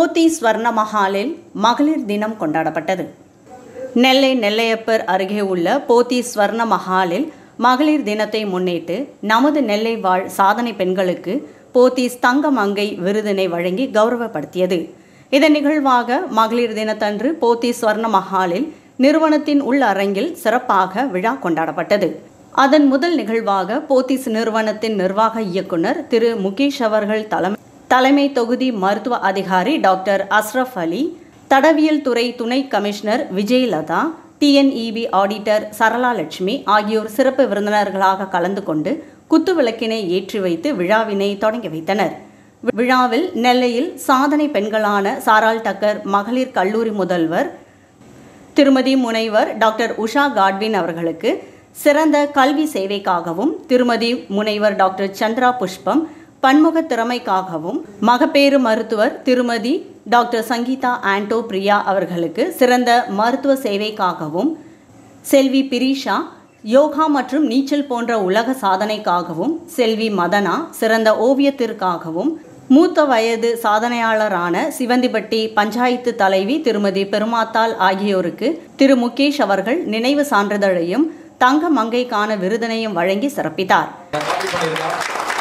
போத்தி ஸ்வர்ண மஹாலில் மகளிர் தினம் கொண்டாடப்பட்டது நெல்லை நெல்லையப்பர் அருகே உள்ள போத்தி ஸ்வர்ண மஹாலில் மகளிர் தினத்தை முன்னிட்டு நமது நெல்லை வாழ் சாதனை பெண்களுக்கு போத்தீஸ் தங்க மங்கை விருதினை வழங்கி கௌரவப்படுத்தியது இதன் நிகழ்வாக மகளிர் தினத்தன்று போத்தி ஸ்வர்ண மஹாலில் நிறுவனத்தின் உள் அரங்கில் சிறப்பாக விழா கொண்டாடப்பட்டது அதன் முதல் நிகழ்வாக போத்தீஸ் நிறுவனத்தின் நிர்வாக இயக்குனர் திரு முகேஷ் அவர்கள் தலைமை தலைமை தொகுதி மருத்துவ அதிகாரி டாக்டர் அஸ்ரஃப் அலி தடவியல் துறை துணை commissioner Vijayalatha T N E B auditor Sarala Lakshmi ஆகியோர் சிறப்பு விருந்தினர்களாக கலந்து கொண்டு குத்துவிளக்கினை ஏற்றி வைத்து விழாவினை தொடங்கி வைத்தனர் விழாவில் நெல்லையில் சாதனை பெண்களான சாரால் டக்கர் மகளிர் கல்லூரி முதல்வர் திருமதி முனைவர் டாக்டர் உஷா காட்வின் அவர்களுக்கு சிறந்த கல்வி சேவைக்காகவும் திருமதி முனைவர் டாக்டர் சந்திரா புஷ்பம் பன்முக திறமைக்காகவும் மகப்பேறு மருத்துவர் திருமதி டாக்டர் சங்கீதா ஆண்டோ பிரியா அவர்களுக்கு சிறந்த மருத்துவ சேவைக்காகவும் செல்வி பிரிஷா யோகா மற்றும் நீச்சல் போன்ற உலக சாதனைக்காகவும் செல்வி மதனா சிறந்த ஓவியத்திற்காகவும் மூத்த வயது சாதனையாளரான சிவந்திப்பட்டி பஞ்சாயத்து தலைவி திருமதி பெருமாத்தாள் ஆகியோருக்கு திரு முகேஷ் அவர்கள் நினைவு சான்றிதழையும் தங்க மங்கைக்கான விருதினையும் வழங்கி சிறப்பித்தார் காப்பி பண்ணியிருக்கான்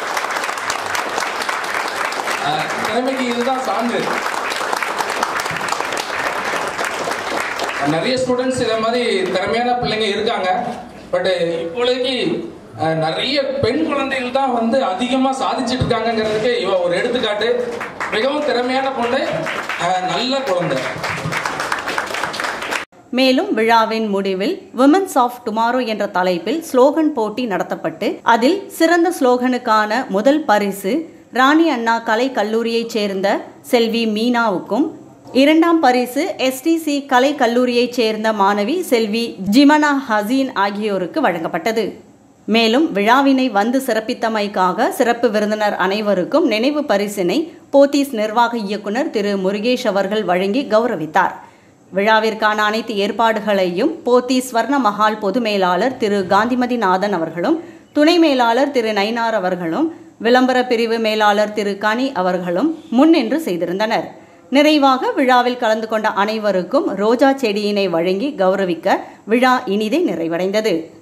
அஹ், திறமைக்கு இதுதான் சான்று நிறைய ஸ்டூடெண்ட்ஸ் இதே மாதிரி திறமையான பிள்ளைங்க இருக்காங்க பட் இப்பொழுதைக்கு அஹ், நிறைய பெண் குழந்தைகள் தான் வந்து அதிகமாக சாதிச்சிட்டு இருக்காங்கங்கிறதுக்கு இவ ஒரு எடுத்துக்காட்டு மிகவும் திறமையான பொண்ணு அஹ், நல்ல குழந்தை மேலும் விழாவின் முடிவில் விமன்ஸ் ஆஃப் டுமாரோ என்ற தலைப்பில் ஸ்லோகன் போட்டி நடத்தப்பட்டு அதில் சிறந்த ஸ்லோகனுக்கான முதல் பரிசு ராணி அண்ணா கலை கல்லூரியைச் சேர்ந்த செல்வி மீனாவுக்கும் இரண்டாம் பரிசு எஸ்டிசி கலை கல்லூரியைச் சேர்ந்த மாணவி செல்வி ஜிமனா ஹசீன் ஆகியோருக்கு வழங்கப்பட்டது மேலும் விழாவினை வந்து சிறப்பித்தமைக்காக சிறப்பு விருந்தினர் அனைவருக்கும் நினைவு பரிசினை போத்தீஸ் நிர்வாக இயக்குனர் திரு முருகேஷ் அவர்கள் வழங்கி கௌரவித்தார் விழாவிற்கான அனைத்து ஏற்பாடுகளையும் போத்தி ஸ்வர்ண மஹால் பொது மேலாளர் திரு காந்திமதி நாதன் அவர்களும் துணை மேலாளர் திரு நயினார் அவர்களும் விளம்பர பிரிவு மேலாளர் திரு கனி அவர்களும் முன்னின்று செய்திருந்தனர் நிறைவாக விழாவில் கலந்து கொண்ட அனைவருக்கும் ரோஜா செடியினை வழங்கி கௌரவிக்க விழா இனிதே நிறைவடைந்தது